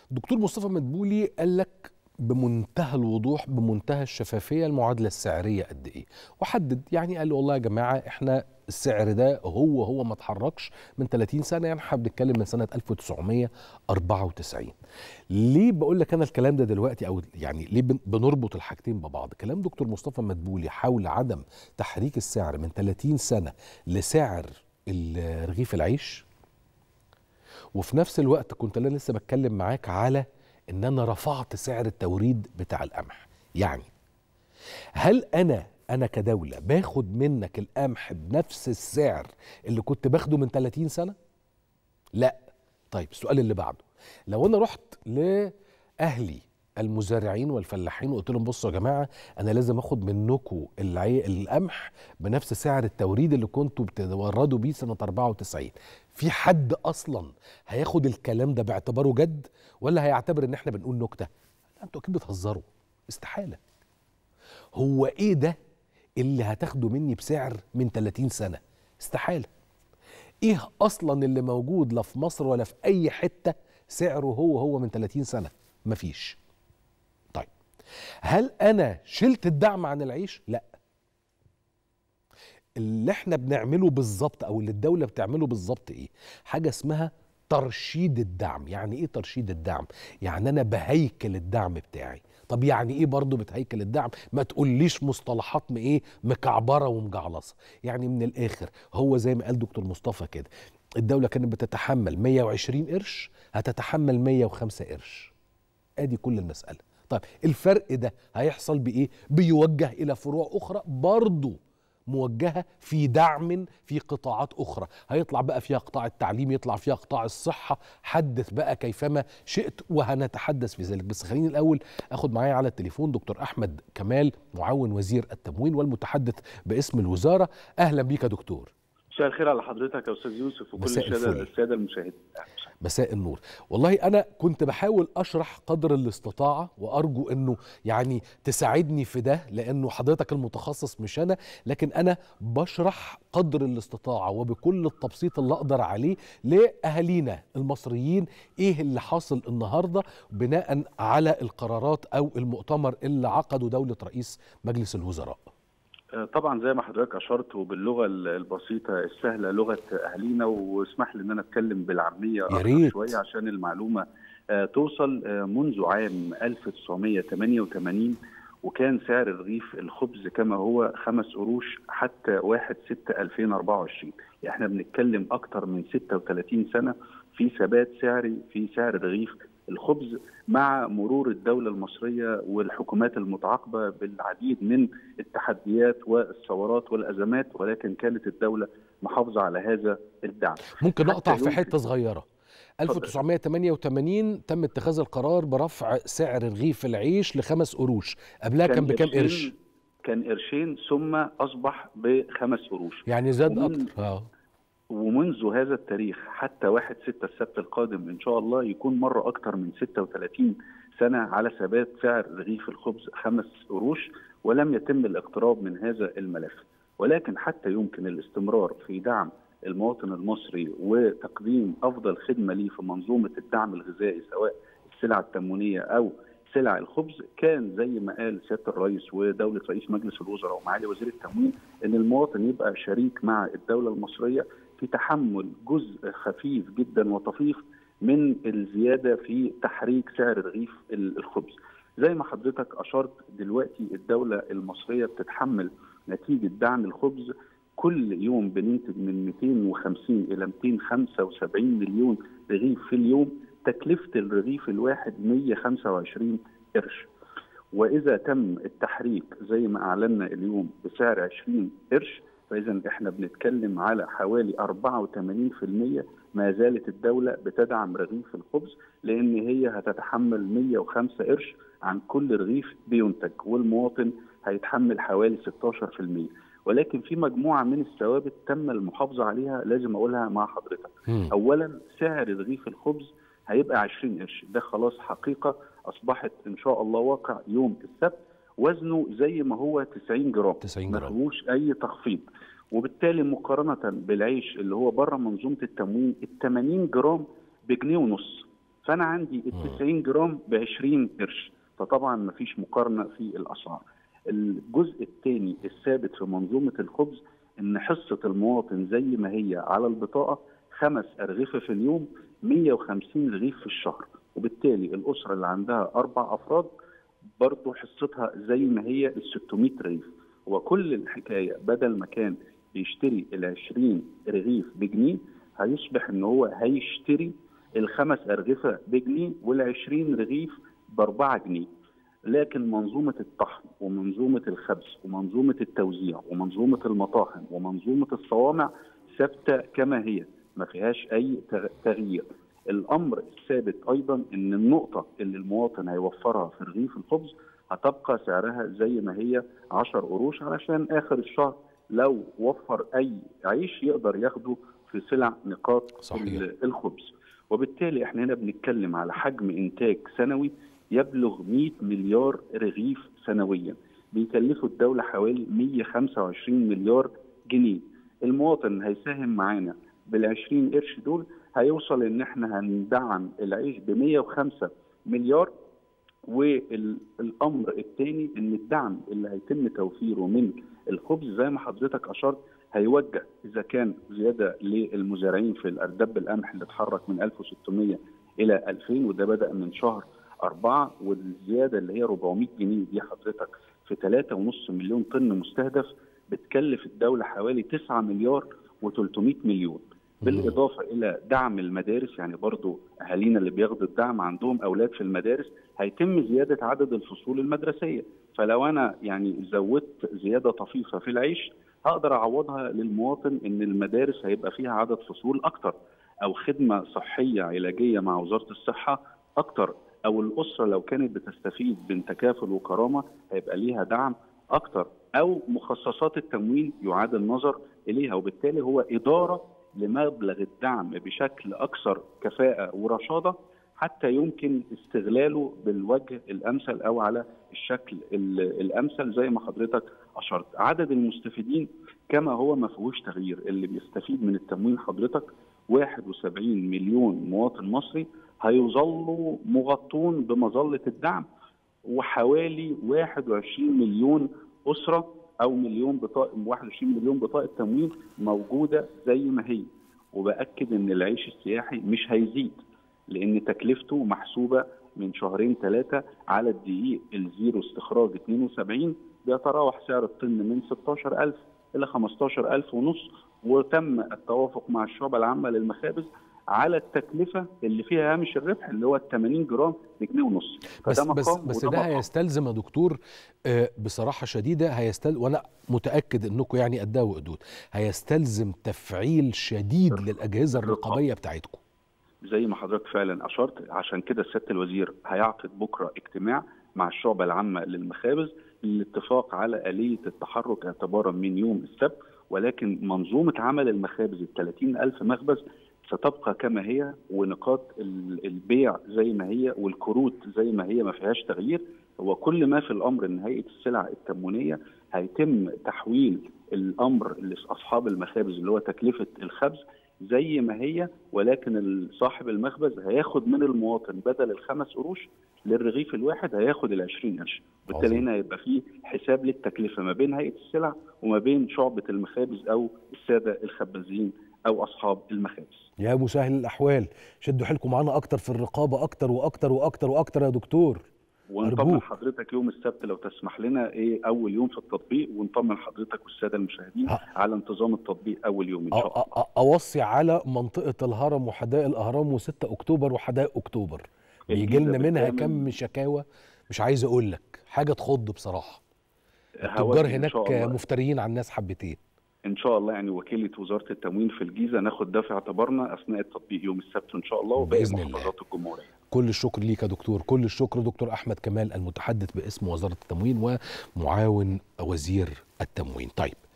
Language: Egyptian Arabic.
دكتور مصطفى مدبولي قال لك بمنتهى الوضوح بمنتهى الشفافيه المعادله السعريه قد ايه وحدد يعني قال والله يا جماعه احنا السعر ده هو هو ما اتحركش من 30 سنه يعني احنا بنتكلم من سنه 1994 ليه بقول لك انا الكلام ده دلوقتي او يعني ليه بن- بنربط الحاجتين ببعض كلام دكتور مصطفى مدبولي حول عدم تحريك السعر من 30 سنه لسعر ال- رغيف العيش وفي نفس الوقت كنت انا لسه بتكلم معاك على ان انا رفعت سعر التوريد بتاع القمح يعني هل انا انا كدوله باخد منك القمح بنفس السعر اللي كنت باخده من 30 سنه لا طيب السؤال اللي بعده لو انا رحت لاهلي المزارعين والفلاحين وقلت لهم بصوا يا جماعه انا لازم اخد منكم العي... القمح بنفس سعر التوريد اللي كنتوا بتوردوا بيه سنه 94 في حد اصلا هياخد الكلام ده باعتباره جد ولا هيعتبر ان احنا بنقول نكته لا انتوا اكيد بتهزروا استحاله هو ايه ده اللي هتاخده مني بسعر من 30 سنه استحاله ايه اصلا اللي موجود لا في مصر ولا في اي حته سعره هو هو من 30 سنه مفيش طيب هل انا شلت الدعم عن العيش لا اللي احنا بنعمله بالظبط او اللي الدوله بتعمله بالظبط ايه حاجه اسمها ترشيد الدعم يعني ايه ترشيد الدعم يعني انا بهيكل الدعم بتاعي طب يعني ايه برضه بتهيكل الدعم ما تقوليش مصطلحات م- ايه مكعبره ومجعلصه يعني من الاخر هو زي ما قال دكتور مصطفى كده الدوله كانت بتتحمل 120 قرش هتتحمل 105 قرش ادي كل المساله طيب الفرق ده هيحصل بايه بيوجه الى فروع اخرى برضه موجهه في دعم في قطاعات اخرى هيطلع بقى فيها قطاع التعليم يطلع فيها قطاع الصحه حدث بقى كيفما شئت وهنتحدث في ذلك بس خليني الاول اخد معايا على التليفون دكتور احمد كمال معاون وزير التموين والمتحدث باسم الوزاره اهلا بيك يا دكتور مساء الخير على حضرتك يا استاذ يوسف وكل مساء الساده الفل. الساده المشاهدين مساء النور والله انا كنت بحاول اشرح قدر الاستطاعه وارجو انه يعني تساعدني في ده لانه حضرتك المتخصص مش انا لكن انا بشرح قدر الاستطاعه وبكل التبسيط اللي اقدر عليه لاهالينا المصريين ايه اللي حاصل النهارده بناء على القرارات او المؤتمر اللي عقده دوله رئيس مجلس الوزراء آه، طبعا زي ما حضرتك اشرت وباللغه ال- البسيطه السهله لغه اهالينا واسمح لي ان انا اتكلم بالعاميه يا أكتر ريت. شويه عشان المعلومه آه، توصل آه، منذ عام 1988 وكان سعر رغيف الخبز كما هو خمس قروش حتى 1 6 2024 احنا بنتكلم اكتر من 36 سنه في ثبات سعري في سعر رغيف الخبز مع مرور الدوله المصريه والحكومات المتعاقبه بالعديد من التحديات والثورات والازمات ولكن كانت الدوله محافظه على هذا الدعم. ممكن حتى اقطع في يمكن- حته صغيره 1988 تم اتخاذ القرار برفع سعر رغيف العيش لخمس قروش قبلها كان بكام قرشين- قرش كان قرشين ثم اصبح بخمس قروش يعني زاد ومن- اكتر اه ومنذ هذا التاريخ حتى 1 6 السبت القادم ان شاء الله يكون مر اكثر من 36 سنه على ثبات سعر رغيف الخبز خمس قروش ولم يتم الاقتراب من هذا الملف ولكن حتى يمكن الاستمرار في دعم المواطن المصري وتقديم افضل خدمه ليه في منظومه الدعم الغذائي سواء السلع التموينيه او سلع الخبز كان زي ما قال سياده الرئيس ودوله رئيس مجلس الوزراء ومعالي وزير التموين ان المواطن يبقى شريك مع الدوله المصريه في تحمل جزء خفيف جدا وطفيف من الزياده في تحريك سعر رغيف ال- الخبز. زي ما حضرتك اشرت دلوقتي الدوله المصريه بتتحمل نتيجه دعم الخبز كل يوم بننتج من 250 الى 275 مليون رغيف في اليوم تكلفه الرغيف الواحد 125 قرش. واذا تم التحريك زي ما اعلنا اليوم بسعر 20 قرش فاذا احنا بنتكلم على حوالي 84% ما زالت الدوله بتدعم رغيف الخبز لان هي هتتحمل 105 قرش عن كل رغيف بينتج والمواطن هيتحمل حوالي 16% ولكن في مجموعه من الثوابت تم المحافظه عليها لازم اقولها مع حضرتك. مم. اولا سعر رغيف الخبز هيبقى 20 قرش ده خلاص حقيقه اصبحت ان شاء الله واقع يوم السبت وزنه زي ما هو 90 جرام 90 ما جرام. فيهوش اي تخفيض وبالتالي مقارنه بالعيش اللي هو بره منظومه التموين ال 80 جرام بجنيه ونص فانا عندي ال 90 جرام ب 20 قرش فطبعا ما فيش مقارنه في الاسعار الجزء الثاني الثابت في منظومه الخبز ان حصه المواطن زي ما هي على البطاقه خمس ارغفه في اليوم 150 رغيف في الشهر وبالتالي الاسره اللي عندها اربع افراد برضه حصتها زي ما هي ال 600 رغيف وكل الحكايه بدل ما كان بيشتري ال 20 رغيف بجنيه هيصبح ان هو هيشتري الخمس ارغفه بجنيه وال 20 رغيف ب 4 جنيه لكن منظومه الطحن ومنظومه الخبز ومنظومه التوزيع ومنظومه المطاحن ومنظومه الصوامع ثابته كما هي ما فيهاش اي تغيير الامر الثابت ايضا ان النقطه اللي المواطن هيوفرها في رغيف الخبز هتبقى سعرها زي ما هي 10 قروش علشان اخر الشهر لو وفر اي عيش يقدر ياخده في سلع نقاط صحيح. الخبز وبالتالي احنا هنا بنتكلم على حجم انتاج سنوي يبلغ 100 مليار رغيف سنويا بيكلفوا الدوله حوالي 125 مليار جنيه المواطن هيساهم معانا بال 20 قرش دول هيوصل ان احنا هندعم العيش ب 105 مليار والامر الثاني ان الدعم اللي هيتم توفيره من الخبز زي ما حضرتك اشرت هيوجه اذا كان زياده للمزارعين في الاردب القمح اللي اتحرك من 1600 الى 2000 وده بدا من شهر أربعة والزيادة اللي هي 400 جنيه دي حضرتك في 3.5 مليون طن مستهدف بتكلف الدولة حوالي 9 مليار و300 مليون بالإضافة إلى دعم المدارس يعني برضو أهالينا اللي بياخدوا الدعم عندهم أولاد في المدارس هيتم زيادة عدد الفصول المدرسية فلو أنا يعني زودت زيادة طفيفة في العيش هقدر أعوضها للمواطن إن المدارس هيبقى فيها عدد فصول أكتر أو خدمة صحية علاجية مع وزارة الصحة أكتر او الاسره لو كانت بتستفيد من تكافل وكرامه هيبقى ليها دعم اكتر او مخصصات التموين يعاد النظر اليها وبالتالي هو اداره لمبلغ الدعم بشكل اكثر كفاءه ورشاده حتى يمكن استغلاله بالوجه الامثل او على الشكل الامثل زي ما حضرتك اشرت عدد المستفيدين كما هو ما فيهوش تغيير اللي بيستفيد من التموين حضرتك 71 مليون مواطن مصري هيظلوا مغطون بمظله الدعم وحوالي 21 مليون اسره او مليون بطاقه 21 مليون بطاقه تموين موجوده زي ما هي وباكد ان العيش السياحي مش هيزيد لان تكلفته محسوبه من شهرين ثلاثه على الدقيق الزيرو استخراج 72 بيتراوح سعر الطن من 16000 الى 15000 ونص وتم التوافق مع الشعبه العامه للمخابز على التكلفه اللي فيها هامش الربح اللي هو ال 80 جرام بجنيه ونص بس بس بس ده هيستلزم يا دكتور بصراحه شديده هيستل وانا متاكد انكم يعني قدها وقدود هيستلزم تفعيل شديد للاجهزه الرقابيه بتاعتكم زي ما حضرتك فعلا اشرت عشان كده سياده الوزير هيعقد بكره اجتماع مع الشعبه العامه للمخابز للاتفاق على اليه التحرك اعتبارا من يوم السبت ولكن منظومه عمل المخابز ال 30 ألف مخبز ستبقى كما هي ونقاط البيع زي ما هي والكروت زي ما هي ما فيهاش تغيير هو كل ما في الامر ان هيئه السلع التموينيه هيتم تحويل الامر لاصحاب المخابز اللي هو تكلفه الخبز زي ما هي ولكن صاحب المخبز هياخد من المواطن بدل الخمس قروش للرغيف الواحد هياخد ال 20 قرش بالتالي هنا هيبقى في حساب للتكلفه ما بين هيئه السلع وما بين شعبه المخابز او الساده الخبازين او اصحاب المخابز يا مسهل الاحوال شدوا حيلكم معانا اكتر في الرقابه اكتر واكتر واكتر واكتر يا دكتور ونطمن حضرتك يوم السبت لو تسمح لنا ايه اول يوم في التطبيق ونطمن حضرتك والساده المشاهدين ها. على انتظام التطبيق اول يوم ان شاء الله اوصي على منطقه الهرم وحدائق الاهرام و6 اكتوبر وحدائق اكتوبر بيجي لنا منها كم شكاوى مش عايز اقول لك حاجه تخض بصراحه التجار هناك مفتريين على الناس حبتين ان شاء الله يعني وكيله وزاره التموين في الجيزه ناخد ده في اعتبارنا اثناء التطبيق يوم السبت ان شاء الله وباقي محافظات الجمهوريه. كل الشكر ليك يا دكتور، كل الشكر دكتور احمد كمال المتحدث باسم وزاره التموين ومعاون وزير التموين. طيب